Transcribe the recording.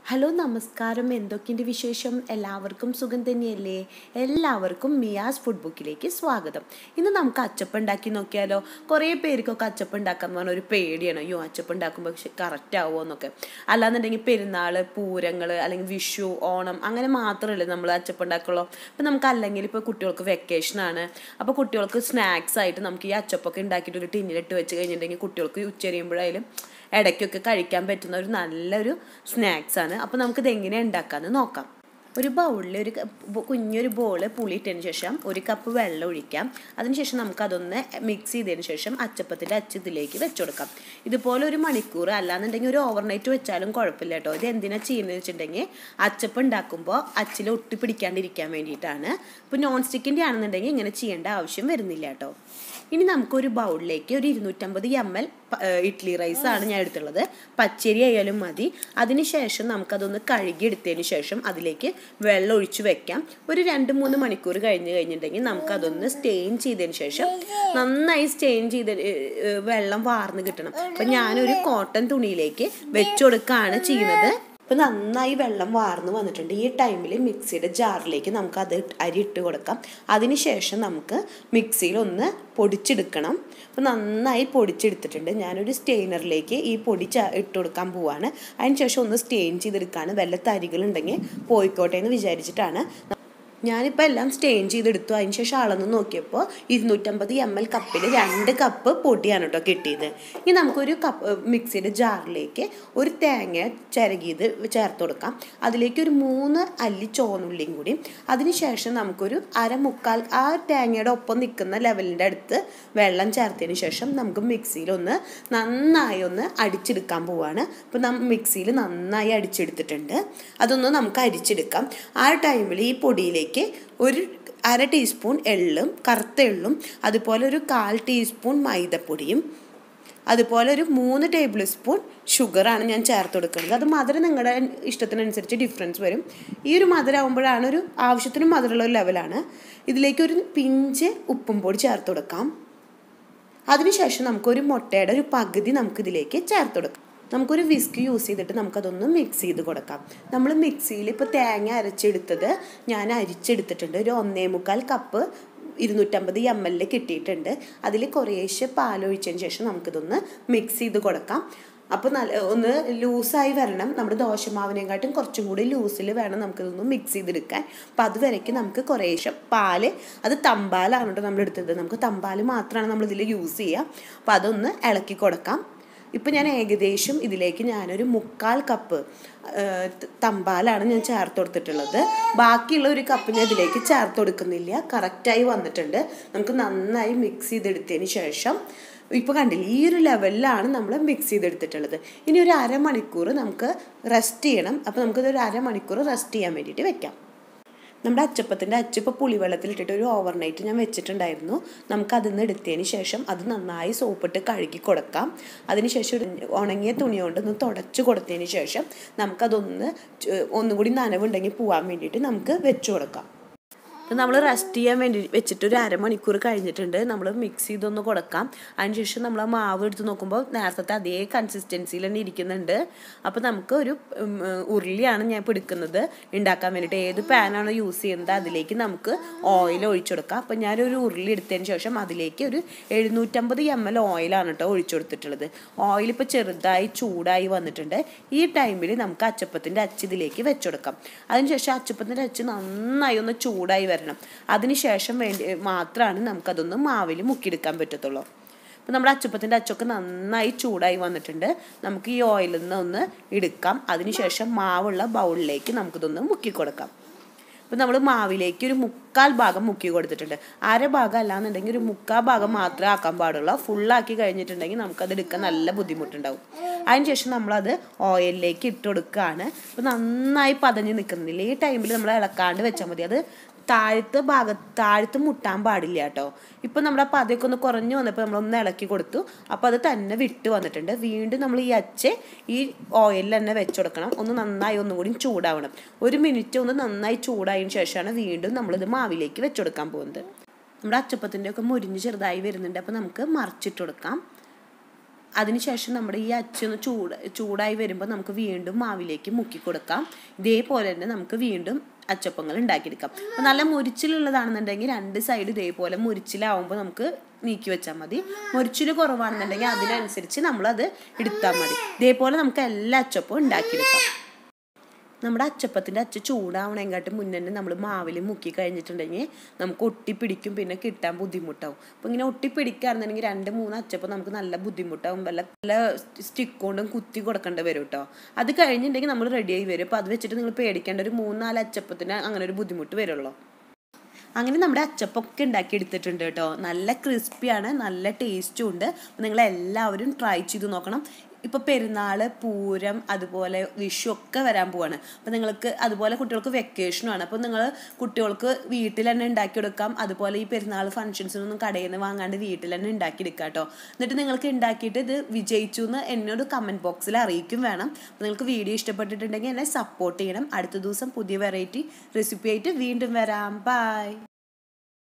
hello നമസ്കാരം എന്തൊക്കെയുണ്ട് വിശേഷം എല്ലാവർക്കും സുഖം തന്നെയല്ലേ എല്ലാവർക്കും മിയാസ് ഫുഡ് ബുക്കിലേക്ക് സ്വാഗതം ഇന്ന് നമുക്ക് അച്ചപ്പം ഉണ്ടാക്കി നോക്കിയാലോ കുറേ പേർക്കൊക്കെ അച്ചപ്പം ഉണ്ടാക്കാന്ന് പറഞ്ഞ ഒരു പേടിയാണ് അയ്യോ അച്ചപ്പം ഉണ്ടാക്കുമ്പോൾ കറക്റ്റ് ആവുമോ എന്നൊക്കെ അല്ലാന്നുണ്ടെങ്കിൽ പെരുന്നാൾ പൂരങ്ങൾ അല്ലെങ്കിൽ വിഷു ഓണം അങ്ങനെ മാത്രമല്ലേ നമ്മൾ അച്ചപ്പം ഉണ്ടാക്കുള്ളൂ അപ്പം നമുക്ക് അല്ലെങ്കിൽ ഇപ്പോൾ കുട്ടികൾക്ക് വെക്കേഷനാണ് അപ്പോൾ കുട്ടികൾക്ക് സ്നാക്സ് ആയിട്ട് നമുക്ക് ഈ അച്ചപ്പൊക്കെ ഉണ്ടാക്കിയിട്ട് ഒരു ടിന്നിലിട്ട് വെച്ച് കഴിഞ്ഞിട്ടുണ്ടെങ്കിൽ കുട്ടികൾക്ക് ഉച്ചരിയുമ്പോഴായാലും ഇടയ്ക്കൊക്കെ കഴിക്കാൻ പറ്റുന്ന ഒരു നല്ലൊരു സ്നാക്സ് ആണ് അപ്പോൾ നമുക്കിത് എങ്ങനെ ഉണ്ടാക്കാമെന്ന് നോക്കാം ഒരു ബൗളിൽ ഒരു ക- കുഞ്ഞൊരു ബോൾ പുളിയിട്ടതിന് ശേഷം ഒരു കപ്പ് വെള്ളം ഒഴിക്കാം അതിനുശേഷം നമുക്കതൊന്ന് മിക്സ് ചെയ്തതിന് ശേഷം അച്ചപ്പത്തിൻ്റെ അച്ച് ഇതിലേക്ക് വെച്ച് കൊടുക്കാം ഇതുപോലെ ഒരു മണിക്കൂർ അല്ലാന്നുണ്ടെങ്കിൽ ഒരു ഓവർനൈറ്റ് വെച്ചാലും കുഴപ്പമില്ല കേട്ടോ ഇത് എന്തിനാ ചെയ്യുന്നത് വെച്ചിട്ടുണ്ടെങ്കിൽ അച്ചപ്പം ഉണ്ടാക്കുമ്പോൾ അച്ചിൽ ഒട്ടി പിടിക്കാണ്ടിരിക്കാൻ വേണ്ടിയിട്ടാണ് ഇപ്പോൾ നോൺ സ്റ്റിക്കിൻ്റെ ആണെന്നുണ്ടെങ്കിൽ ഇങ്ങനെ ചെയ്യേണ്ട ആവശ്യം വരുന്നില്ല കേട്ടോ ഇനി നമുക്കൊരു ബൗളിലേക്ക് ഒരു ഇരുന്നൂറ്റമ്പത് എം എൽ ഇഡ്ഡലി റൈസ് ആണ് ഞാൻ എടുത്തുള്ളത് പച്ചരി ആയാലും മതി അതിനുശേഷം നമുക്കതൊന്ന് കഴുകി എടുത്തതിന് ശേഷം അതിലേക്ക് വെള്ളം ഒഴിച്ച് വെക്കാം ഒരു രണ്ട് മൂന്ന് മണിക്കൂർ കഴിഞ്ഞ് കഴിഞ്ഞിട്ടുണ്ടെങ്കിൽ നമുക്കതൊന്ന് സ്റ്റെയിൻ ചെയ്തതിന് ശേഷം നന്നായി സ്റ്റെയിൻ ചെയ്ത് ഏ, ഏ, വെള്ളം വാർന്ന് കിട്ടണം അപ്പം ഞാനൊരു കോട്ടൺ തുണിയിലേക്ക് വെച്ച് കൊടുക്കുകയാണ് ചെയ്യുന്നത് ഇപ്പം നന്നായി വെള്ളം വാർന്ന് വന്നിട്ടുണ്ട് ഈ ടൈമിൽ മിക്സിയുടെ ജാറിലേക്ക് നമുക്ക് അത് അരി ഇട്ട് കൊടുക്കാം അതിനുശേഷം നമുക്ക് മിക്സിയിൽ ഒന്ന് പൊടിച്ചെടുക്കണം അപ്പോൾ നന്നായി പൊടിച്ചെടുത്തിട്ടുണ്ട് ഞാനൊരു സ്റ്റെയിനറിലേക്ക് ഈ പൊടി ച ഇട്ട് കൊടുക്കാൻ പോവാണ് അതിനുശേഷം ഒന്ന് സ്റ്റെയിൻ ചെയ്തെടുക്കുകയാണ് വല്ല തരികളുണ്ടെങ്കിൽ പോയിക്കോട്ടെ എന്ന് വിചാരിച്ചിട്ടാണ് ഞാനിപ്പോൾ എല്ലാം സ്റ്റെയിൻ ചെയ്തെടുത്തു അതിന് ശേഷം അളന്ന് നോക്കിയപ്പോൾ ഇരുന്നൂറ്റമ്പത് എം എൽ കപ്പിൽ രണ്ട് കപ്പ് പൊടിയാണ് കേട്ടോ കിട്ടിയത് ഇനി നമുക്കൊരു കപ്പ് മിക്സിയുടെ ജാറിലേക്ക് ഒരു തേങ്ങ ചിരകിയത് ചേർത്ത് കൊടുക്കാം അതിലേക്ക് ഒരു മൂന്ന് അല്ലി ചോന്നുള്ളിയും കൂടി അതിനുശേഷം നമുക്കൊരു അരമുക്കാൽ ആ തേങ്ങയുടെ ഒപ്പം നിൽക്കുന്ന ലെവലിൻ്റെ അടുത്ത് വെള്ളം ചേർത്തതിന് ശേഷം നമുക്ക് മിക്സിയിൽ ഒന്ന് നന്നായി ഒന്ന് അടിച്ചെടുക്കാൻ പോവാണ് അപ്പോൾ നം മിക്സിയിൽ നന്നായി അടിച്ചെടുത്തിട്ടുണ്ട് അതൊന്ന് നമുക്ക് അരിച്ചെടുക്കാം ആ ടൈമിൽ ഈ പൊടിയിലേക്ക് ഒരു അര ടീസ്പൂൺ എള്ളും കറുത്ത എള്ളും അതുപോലെ ഒരു കാൽ ടീസ്പൂൺ മൈദപ്പൊടിയും അതുപോലെ ഒരു മൂന്ന് ടേബിൾ സ്പൂൺ ഷുഗറാണ് ഞാൻ ചേർത്ത് കൊടുക്കുന്നത് അത് മധുരം നിങ്ങളുടെ ഇഷ്ടത്തിനനുസരിച്ച് ഡിഫറൻസ് വരും ഈ ഒരു മധുരം ആകുമ്പോഴാണ് ഒരു ആവശ്യത്തിന് മധുരമുള്ള ഒരു ലെവലാണ് ഇതിലേക്ക് ഒരു പിഞ്ച് ഉപ്പും പൊടി ചേർത്ത് കൊടുക്കാം അതിനുശേഷം നമുക്കൊരു മുട്ടയുടെ ഒരു പകുതി നമുക്കിതിലേക്ക് ചേർത്ത് കൊടുക്കാം നമുക്കൊരു വിസ്ക് യൂസ് ചെയ്തിട്ട് നമുക്കതൊന്ന് മിക്സ് ചെയ്ത് കൊടുക്കാം നമ്മൾ മിക്സിയിൽ ഇപ്പോൾ തേങ്ങ അരച്ചെടുത്തത് ഞാൻ അരിച്ചെടുത്തിട്ടുണ്ട് ഒരു ഒന്നേ മുക്കാൽ കപ്പ് ഇരുന്നൂറ്റമ്പത് എം എൽ കിട്ടിയിട്ടുണ്ട് അതിൽ കുറേശ്ശെ പാലൊഴിച്ചതിന് ശേഷം നമുക്കിതൊന്ന് മിക്സ് ചെയ്ത് കൊടുക്കാം അപ്പോൾ നല്ല ഒന്ന് ലൂസായി വരണം നമ്മുടെ ദോശമാവിനെക്കാട്ടും കുറച്ചും കൂടി ലൂസിൽ വേണം നമുക്കിതൊന്ന് മിക്സ് ചെയ്തെടുക്കാൻ അപ്പോൾ അതുവരയ്ക്ക് നമുക്ക് കുറേശ്ശെ പാല് അത് തമ്പാലാണ് കേട്ടോ നമ്മൾ എടുത്തത് നമുക്ക് തമ്പാൽ മാത്രമാണ് നമ്മൾ ഇതിൽ യൂസ് ചെയ്യുക അപ്പോൾ അതൊന്ന് ഇളക്കി കൊടുക്കാം ഇപ്പം ഞാൻ ഏകദേശം ഇതിലേക്ക് ഞാനൊരു മുക്കാൽ കപ്പ് ആ, ത- തമ്പാലാണ് ഞാൻ ചേർത്ത് കൊടുത്തിട്ടുള്ളത് ബാക്കിയുള്ള ഒരു കപ്പ് ഞാൻ ഇതിലേക്ക് ചേർത്ത് കൊടുക്കുന്നില്ല കറക്റ്റായി വന്നിട്ടുണ്ട് നമുക്ക് നന്നായി മിക്സ് ചെയ്തെടുത്തതിന് ശേഷം ഇപ്പോൾ കണ്ടില്ലേ ഈ ഒരു ലെവലിലാണ് നമ്മൾ മിക്സ് ചെയ്തെടുത്തിട്ടുള്ളത് ഇനി ഒരു അരമണിക്കൂർ നമുക്ക് റെസ്റ്റ് ചെയ്യണം അപ്പോൾ നമുക്കിത് ഒരു അരമണിക്കൂർ റെസ്റ്റ് ചെയ്യാൻ വേണ്ടിയിട്ട് വെക്കാം നമ്മുടെ അച്ചപ്പത്തിൻ്റെ അച്ച് ഇപ്പോൾ പുളിവെള്ളത്തിലിട്ടിട്ട് ഒരു ഓവർനൈറ്റ് ഞാൻ വെച്ചിട്ടുണ്ടായിരുന്നു നമുക്ക് അതിൽ നിന്ന് എടുത്തതിന് ശേഷം അത് നന്നായി സോപ്പിട്ട് കഴുകി കൊടുക്കാം അതിനുശേഷം ഒരു ഉണങ്ങിയ തുണി കൊണ്ട് ഒന്ന് തുടച്ച് കൊടുത്തതിന് ശേഷം നമുക്കതൊന്ന് ച്- ഒന്നുകൂടി നനവുണ്ടെങ്കിൽ പോകാൻ വേണ്ടിയിട്ട് നമുക്ക് വെച്ച് കൊടുക്കാം ഇപ്പം നമ്മൾ റെസ്റ്റ് ചെയ്യാൻ വേണ്ടി വെച്ചിട്ട് ഒരു അരമണിക്കൂർ കഴിഞ്ഞിട്ടുണ്ട് നമ്മൾ മിക്സ് ചെയ്തൊന്ന് കൊടുക്കാം അതിനുശേഷം നമ്മൾ ആ മാവ് എടുത്ത് നോക്കുമ്പോൾ നേരത്തെ അതേ കൺസിസ്റ്റൻസിയിൽ തന്നെ ഇരിക്കുന്നുണ്ട് അപ്പോൾ നമുക്ക് ഒരു ഉം, ഉരുളിയാണ് ഞാൻ ഇപ്പോൾ എടുക്കുന്നത് ഉണ്ടാക്കാൻ വേണ്ടിയിട്ട് ഏത് പാനാണോ യൂസ് ചെയ്യുന്നത് അതിലേക്ക് നമുക്ക് ഓയിൽ ഒഴിച്ചു കൊടുക്കാം അപ്പോൾ ഞാനൊരു ഉരുളി എടുത്തതിന് ശേഷം അതിലേക്ക് ഒരു എഴുന്നൂറ്റമ്പത് എം എൽ ഓയിലാണ് കേട്ടോ ഒഴിച്ചു കൊടുത്തിട്ടുള്ളത് ഓയിൽ ഇപ്പോൾ ചെറുതായി ചൂടായി വന്നിട്ടുണ്ട് ഈ ടൈമിൽ നമുക്ക് അച്ചപ്പത്തിൻ്റെ അച്ച് ഇതിലേക്ക് വെച്ചുകൊടുക്കാം അതിനുശേഷം അച്ചപ്പത്തിൻ്റെ അച്ച് നന്നായി ഒന്ന് ചൂടായി വരണം അതിനുശേഷം വേണ്ടി മാത്രമാണ് നമുക്കതൊന്ന് മാവിൽ മുക്കിയെടുക്കാൻ പറ്റത്തുള്ളൂ അപ്പോൾ നമ്മുടെ അച്ചപ്പത്തിൻ്റെ അച്ചൊക്കെ നന്നായി ചൂടായി വന്നിട്ടുണ്ട് നമുക്ക് ഈ ഓയിലിൽ നിന്ന് ഒന്ന് എടുക്കാം അതിനുശേഷം മാവുള്ള ബൗളിലേക്ക് നമുക്കിതൊന്ന് മുക്കി കൊടുക്കാം അപ്പോൾ നമ്മൾ മാവിലേക്ക് ഒരു മുക്കാൽ ഭാഗം മുക്കി കൊടുത്തിട്ടുണ്ട് അര ഭാഗം അല്ലാന്നുണ്ടെങ്കിൽ ഒരു മുക്കാൽ ഭാഗം മാത്രമേ ആക്കാൻ പാടുള്ളൂ ഫുള്ളാക്കി കഴിഞ്ഞിട്ടുണ്ടെങ്കിൽ നമുക്കത് എടുക്കാൻ നല്ല ബുദ്ധിമുട്ടുണ്ടാവും അതിനുശേഷം നമ്മളത് ഓയിലിലേക്ക് ഇട്ട് കൊടുക്കുകയാണ് അപ്പോൾ നന്നായി പതഞ്ഞ് നിൽക്കുന്നില്ല ഈ ടൈമിൽ നമ്മൾ ഇളക്കാണ്ട് വെച്ചാൽ മതി അത് താഴത്തെ ഭാഗത്ത് താഴത്ത് മുട്ടാൻ പാടില്ല കേട്ടോ ഇപ്പം നമ്മുടെ ആ പതയൊക്കെ ഒന്ന് കുറഞ്ഞു വന്നപ്പോൾ നമ്മളൊന്ന് ഇളക്കി കൊടുത്തു അപ്പോൾ അത് തന്നെ വിട്ട് വന്നിട്ടുണ്ട് വീണ്ടും നമ്മൾ ഈ അച്ച് ഈ ഓയിലിൽ തന്നെ വെച്ച് കൊടുക്കണം ഒന്ന് നന്നായി ഒന്നും കൂടി ചൂടാവണം ഒരു മിനിറ്റ് ഒന്ന് നന്നായി ചൂടായതിന് ശേഷമാണ് വീണ്ടും നമ്മളിത് മാവിലേക്ക് വെച്ച് കൊടുക്കാൻ പോകുന്നത് നമ്മുടെ അച്ചപ്പത്തിൻ്റെ ഒക്കെ മുരിഞ്ഞ് ചെറുതായി വരുന്നുണ്ട് അപ്പോൾ നമുക്ക് മറിച്ചിട്ട് കൊടുക്കാം അതിനുശേഷം നമ്മുടെ ഈ അച്ചൊന്ന് ചൂട് ചൂടായി വരുമ്പോൾ നമുക്ക് വീണ്ടും മാവിലേക്ക് മുക്കി കൊടുക്കാം ഇതേപോലെ തന്നെ നമുക്ക് വീണ്ടും അച്ചപ്പങ്ങൾ ഉണ്ടാക്കിയെടുക്കാം അപ്പോൾ നല്ല മുരിച്ചിലുള്ളതാണെന്നുണ്ടെങ്കിൽ രണ്ട് സൈഡ് ഇതേപോലെ മുരിച്ചിലാവുമ്പോൾ നമുക്ക് നീക്കി വെച്ചാൽ മതി മുരിച്ചിൽ കുറവാണെന്നുണ്ടെങ്കിൽ അതിനനുസരിച്ച് നമ്മളത് എടുത്താൽ മതി ഇതേപോലെ നമുക്ക് എല്ലാ അച്ചപ്പവും ഉണ്ടാക്കിയെടുക്കാം നമ്മുടെ അച്ചപ്പത്തിൻ്റെ അച്ച ചൂടാവണേക്കാട്ടും മുന്നേ തന്നെ നമ്മൾ മാവിൽ മുക്കി കഴിഞ്ഞിട്ടുണ്ടെങ്കിൽ നമുക്ക് ഒട്ടിപ്പിടിക്കും പിന്നെ കിട്ടാൻ ബുദ്ധിമുട്ടാവും അപ്പോൾ ഇങ്ങനെ ഒട്ടിപ്പിടിക്കുകയാണെന്നുണ്ടെങ്കിൽ രണ്ട് മൂന്ന് അച്ചപ്പം നമുക്ക് നല്ല ബുദ്ധിമുട്ടാവും വല്ല നല്ല സ്റ്റിക്ക് കൊണ്ടും കുത്തി കൊടുക്കേണ്ടി വരും കേട്ടോ അത് കഴിഞ്ഞിട്ടുണ്ടെങ്കിൽ നമ്മൾ റെഡിയായി വരും അപ്പോൾ അത് വെച്ചിട്ട് നിങ്ങൾ പേടിക്കേണ്ട ഒരു മൂന്ന് നാല് അച്ചപ്പത്തിന് അങ്ങനെ ഒരു ബുദ്ധിമുട്ട് വരുള്ളൂ അങ്ങനെ നമ്മുടെ അച്ചപ്പൊക്കെ ഉണ്ടാക്കി എടുത്തിട്ടുണ്ട് കേട്ടോ നല്ല ക്രിസ്പിയാണ് നല്ല ടേസ്റ്റും ഉണ്ട് നിങ്ങൾ എല്ലാവരും ട്രൈ ചെയ്ത് നോക്കണം ഇപ്പോൾ പെരുന്നാൾ പൂരം അതുപോലെ വിഷു ഒക്കെ വരാൻ പോവാണ് അപ്പോൾ നിങ്ങൾക്ക് അതുപോലെ കുട്ടികൾക്ക് വെക്കേഷനുമാണ് അപ്പോൾ നിങ്ങൾ കുട്ടികൾക്ക് വീട്ടിൽ തന്നെ ഉണ്ടാക്കി കൊടുക്കാം അതുപോലെ ഈ പെരുന്നാൾ ഫംഗ്ഷൻസിനൊന്നും കടയിൽ നിന്ന് വാങ്ങാണ്ട് വീട്ടിൽ തന്നെ ഉണ്ടാക്കിയെടുക്കാം കേട്ടോ എന്നിട്ട് നിങ്ങൾക്ക് ഉണ്ടാക്കിയിട്ട് ഇത് വിജയിച്ചു എന്ന് എന്നോട് കമൻറ്റ് ബോക്സിൽ അറിയിക്കും വേണം അപ്പോൾ നിങ്ങൾക്ക് വീഡിയോ ഇഷ്ടപ്പെട്ടിട്ടുണ്ടെങ്കിൽ എന്നെ സപ്പോർട്ട് ചെയ്യണം അടുത്ത ദിവസം പുതിയ വെറൈറ്റി റെസിപ്പി ആയിട്ട് വീണ്ടും വരാം ബൈ